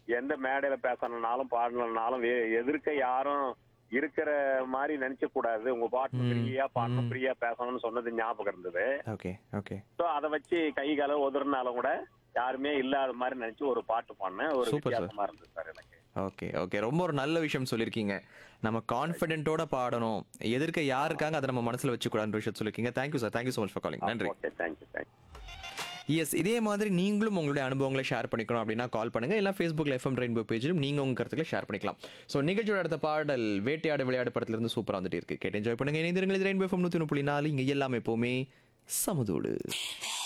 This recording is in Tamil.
எந்த மேடையில பேசணும்னாலும் பாடணும்னாலும் வே- எதிர்க்க யாரும் இருக்கிற மாதிரி நினைச்ச கூடாது உங்க பாட்டு ம், ஃப்ரீயா பாடணும் ம். ஃப்ரீயா பேசணும்னு சொன்னது ஞாபகம் இருந்தது ஓகே ஓகே ஸோ அதை வச்சு கை கால உதறினாலும் கூட யாருமே இல்லாத மாதிரி நினைச்சு ஒரு பாட்டு பாடினேன் ஒரு Super, sir. வித்தியாசமா இருந்தது சார் எனக்கு ஓகே ஓகே ரொம்ப ஒரு நல்ல விஷயம் சொல்லியிருக்கீங்க நம்ம கான்ஃபிடென்ட்டோட பாடணும் எதிர்க்க யார் இருக்காங்க அதை நம்ம மனசுல வச்சுக்கூடாதுன்ற விஷயம் சொல்லியிருக்கீங்க thank you sir thank you so much for calling நன்றி ஓகே தேங்க்யூ தேங்க்யூ எஸ் இதே மாதிரி நீங்களும் உங்களுடைய அனுபவங்களை ஷேர் பண்ணிக்கணும் அப்படின்னா கால் பண்ணுங்க இல்லை ஃபேஸ்புக் எஃப்எம் ரெயின்போ பேஜிலும் நீங்க உங்க கருத்துக்களை ஷேர் பண்ணிக்கலாம் ஸோ நிகழ்ச்சியோட அடுத்த பாடல் வேட்டையாடு விளையாடு படத்துல இருந்து சூப்பரா வந்துட்டு இருக்கு கேட்டு என்ஜாய் பண்ணுங்க இணைந்திருங்கள் இது ரெயின்போ எஃப்எம் நூற்றி புள்ளி நாலு இங்க எல்லாமே எப்பவுமே சமதோடு